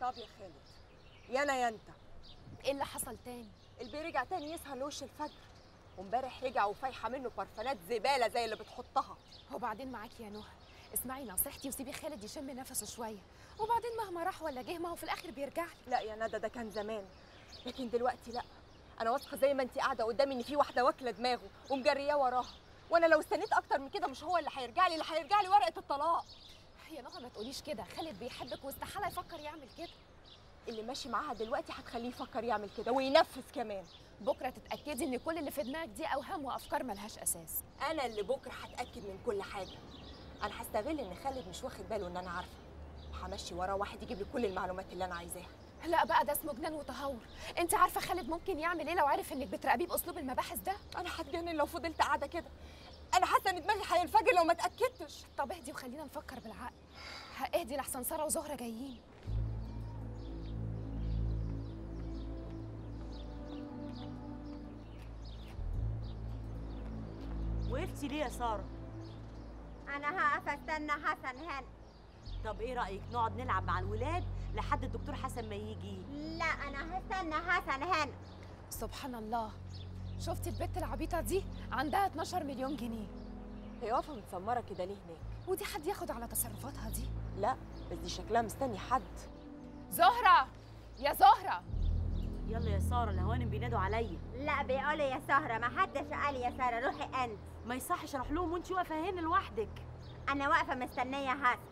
طب يا خالد يا انا يا انت ايه اللي حصل تاني البي رجع تاني يسهر لوش الفجر وامبارح رجع وفايحه منه برفانات زباله زي اللي بتحطها وبعدين معاكي يا نهى اسمعي نصيحتي وسيبي خالد يشم نفسه شويه وبعدين مهما راح ولا جه ما هو في الاخر بيرجع لي. لا يا ندى ده كان زمان لكن دلوقتي لا انا واثقه زي ما انت قاعده قدامي ان في واحده واكله دماغه ومجرياه وراها وانا لو استنيت اكتر من كده مش هو اللي هيرجع لي اللي هيرجع لي ورقه الطلاق يا نهى ما تقوليش كده خالد بيحبك واستحاله يفكر يعمل كده اللي ماشي معاها دلوقتي هتخليه يفكر يعمل كده وينفذ كمان بكره تتاكدي ان كل اللي في دماغك دي اوهام وافكار ملهاش اساس انا اللي بكره هتاكد من كل حاجه انا هستغل ان خالد مش واخد باله ان انا عارفه وهمشي وراه واحد يجيب لي كل المعلومات اللي انا عايزاها لا بقى ده اسمه جنان وتهور انت عارفه خالد ممكن يعمل ايه لو عارف انك بتراقبيه باسلوب المباحث ده انا هتجنن لو فضلت قاعده كده انا حاسه ان دماغي هينفجر لو ما اتاكدتش طب اهدي وخلينا نفكر بالعقل ها، اهدي لحسن ساره وزهره جايين وقفتي ليه يا ساره انا هقف استنى حسن هنا طب ايه رايك نقعد نلعب مع الولاد لحد الدكتور حسن ما يجي لا انا هستنى حسن هنا سبحان الله شفتي البت العبيطه دي عندها 12 مليون جنيه هي واقفه متسمره كده ليه هناك ودي حد ياخد على تصرفاتها دي لا بس دي شكلها مستني حد زهره يا زهره يلا يا ساره الهوانم بينادوا عليا لا بيقولي يا سهرة ما حدش قال يا سارة روحي انت ما يصحش اروح لهم وانت واقفه هنا لوحدك انا واقفة مستنية حسن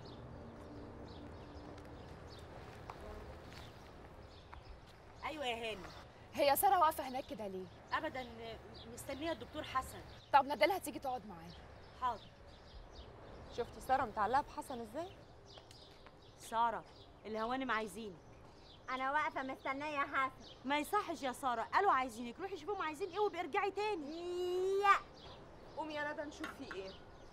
ايوه يا هاني هي ساره واقفه هناك كده ليه ابدا مستنيه الدكتور حسن طب نادلها تيجي تقعد معانا حاضر شفتي ساره متعلقه بحسن ازاي ساره الهوانم عايزينك انا واقفة مستنية حسن ما يصحش يا ساره قالوا عايزينك روحي شوفيهم عايزين ايه وابقي ارجعي تاني لا قومي يا ندى نشوف في ايه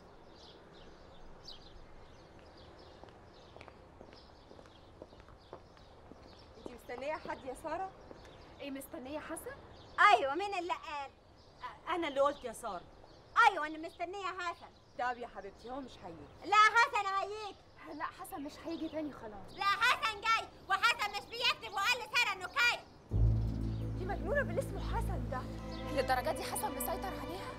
انتي مستنيه حد يا ساره ايه مستنيه حسن ايوه مين اللي قال انا اللي قلت يا ساره ايوه انا مستنية حسن طب يا حبيبتي هو مش هيجي لا حسن هيجي لا حسن مش هيجي تاني خلاص لا حسن جاي وحسن مش بيكذب وقال لسارة انه كاي دي مجنونه باللي اسمه حسن ده للدرجه دي حسن مسيطر عليها